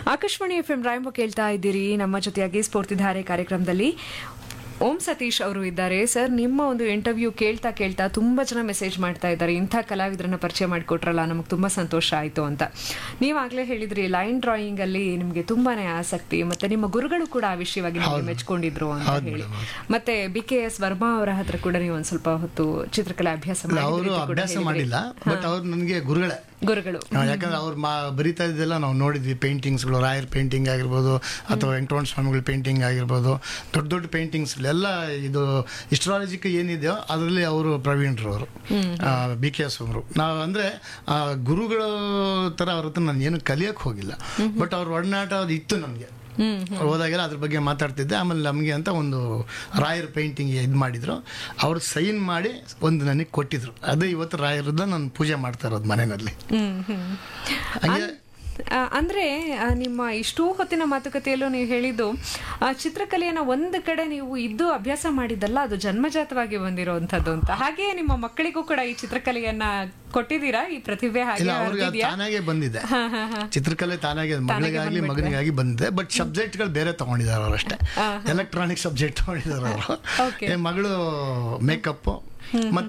Akashvani F M ರಾಯಂಬ ಕೇಳ್ತಾ ಇದ್ದೀರಿ ನಮ್ಮ ಜೊತೆಯಾಗಿ ಸ್ಫೂರ್ತಿಧಾರೆ ಕಾರ್ಯಕ್ರಮದಲ್ಲಿ ಓಂ ಸತೀಶ್ ಅವರು ಇದ್ದಾರೆ ಸರ್ ನಿಮ್ಮ ಒಂದು ಇಂಟರ್ವ್ಯೂ ಕೇಳ್ತಾ ಕೇಳ್ತಾ ತುಂಬಾ ಜನ ಮೆಸೇಜ್ ಮಾಡ್ತಾ ಇದ್ದಾರೆ ಇಂಥ ಕಲಾವಿದರನ್ನ ಪರಿಚಯ ಮಾಡಿಕೊಟ್ರಲ್ಲ ನಮಗೆ ತುಂಬಾ ಸಂತೋಷ ಆಯ್ತು ಅಂತ ನೀವಾಗ್ಲೇ ಹೇಳಿದ್ರಿ ಲೈನ್ ಡ್ರಾಯಿಂಗ್ ಅಲ್ಲಿ ನಿಮ್ಗೆ ತುಂಬಾನೇ ಆಸಕ್ತಿ ಮತ್ತೆ ನಿಮ್ಮ ಗುರುಗಳು ಕೂಡ ಆ ವಿಷಯವಾಗಿ ನಿಮ್ಗೆ ಮೆಚ್ಕೊಂಡಿದ್ರು ಅಂತ ಹೌದು ಹೇಳಿ ಮೇಡಮ್, ಮತ್ತೆ ಬಿ ಕೆ ಎಸ್ ವರ್ಮಾ ಅವರ ಹತ್ರ ಕೂಡ ನೀವು ಒಂದ್ ಸ್ವಲ್ಪ ಹೊತ್ತು ಚಿತ್ರಕಲೆ ಅಭ್ಯಾಸ ಅವರು ಮಾಡಿದ್ರಿ ಅಂತ ಕೂಡ ಅಭ್ಯಾಸ ಹೇಳಿದ್ರಿ. ಮಾಡಿಲ್ಲ ಬಟ್ ಅವ್ರು ನನಗೆ ಗುರುಗಳೇ ಗುರುಗಳು ಆ, ಯಾಕಂದ್ರೆ ಅವ್ರು ಮಾ ಬರಿತಾ ಇದ್ದೆಲ್ಲ ನಾವು ನೋಡಿದ್ವಿ ಪೇಂಟಿಂಗ್ಸ್ಗಳು ರಾಯರ್ ಪೇಂಟಿಂಗ್ ಆಗಿರ್ಬೋದು ಅಥವಾ ವೆಂಕಟರಮಣ ಸ್ವಾಮಿಗಳ ಪೇಂಟಿಂಗ್ ಆಗಿರ್ಬೋದು ದೊಡ್ಡ ದೊಡ್ಡ ಪೇಂಟಿಂಗ್ಸ್ ಎಲ್ಲ ಇದು ಹಿಸ್ಟ್ರಾಲಜಿಕ್ ಏನಿದೆಯೋ ಅದರಲ್ಲಿ ಅವರು ಪ್ರವೀಣ್ರು ಅವರು ಬಿ ಕೆ ಎಸ್ ಅವರು ನಾವು ಅಂದರೆ ಗುರುಗಳ ಥರ ಅವ್ರ ಹತ್ರ ನಾನು ಏನು ಕಲಿಯೋಕ್ಕೆ ಹೋಗಿಲ್ಲ ಬಟ್ ಅವ್ರ ಒಡನಾಟ ಅದು ಇತ್ತು ನಮಗೆ ಹೋದಾಗೆಲ್ಲ ಅದ್ರ ಬಗ್ಗೆ ಮಾತಾಡ್ತಿದ್ದೆ ಆಮೇಲೆ ನಮಗೆ ಅಂತ ಒಂದು ರಾಯರ್ ಪೇಂಟಿಂಗ್ ಇದು ಮಾಡಿದ್ರು ಅವ್ರು ಸೈನ್ ಮಾಡಿ ಒಂದು ನನಗೆ ಕೊಟ್ಟಿದ್ರು ಅದೇ ಇವತ್ತು ರಾಯರದ್ದು ನಾನು ಪೂಜೆ ಮಾಡ್ತಾ ಇರೋದು ಮನೆಯಲ್ಲಿ ಹ್ಮ್ ಹ್ಮ್ ಹಂಗೆ ಆ, ಅಂದ್ರೆ ಆ, ನಿಮ್ಮ ಇಷ್ಟೂ ಹೊತ್ತಿನ ಮಾತುಕತೆಯಲ್ಲೂ ನೀವು ಹೇಳಿದ್ದು ಆ, ಚಿತ್ರಕಲೆಯನ್ನ ಒಂದು ಕಡೆ ನೀವು ಇದ್ದು ಅಭ್ಯಾಸ ಮಾಡಿದ್ದಲ್ಲ ಅದು ಜನ್ಮಜಾತವಾಗಿ ಬಂದಿರುವಂತದ್ದು ಅಂತ ಹಾಗೆ ನಿಮ್ಮ ಮಕ್ಕಳಿಗೂ ಕೂಡ ಈ ಚಿತ್ರಕಲೆಯನ್ನ ಕೊಟ್ಟಿದ್ದೀರಾ ಈ ಪ್ರತಿಭೆ ಹಾಗೆ ಇಲ್ಲ ಅವ್ರಿಗೆ ಅದು ಹರಿದಿದ್ಯಾ? ತಾನಾಗೆ ಬಂದಿದೆ ಹಾ, ಹಾ, ಹಾ. ಚಿತ್ರಕಲೆ ತಾನಾಗೆ ಮಗಳಿಗಾಗ್ಲಿ ಮಗನಿಗಾಗಿ ಬಂದಿದೆ ಬಟ್ ಸಬ್ಜೆಕ್ಟ್ಗಳು ಬೇರೆ ತಗೊಂಡಿದ್ದಾರೆ ಅವರು ಅಷ್ಟೇ ಎಲೆಕ್ಟ್ರಾನಿಕ್ ಸಬ್ಜೆಕ್ಟ್ ತಗೊಂಡಿದ್ದಾರೆ ಅವರು Okay. ಮಗಳು ಮೇಕಪ್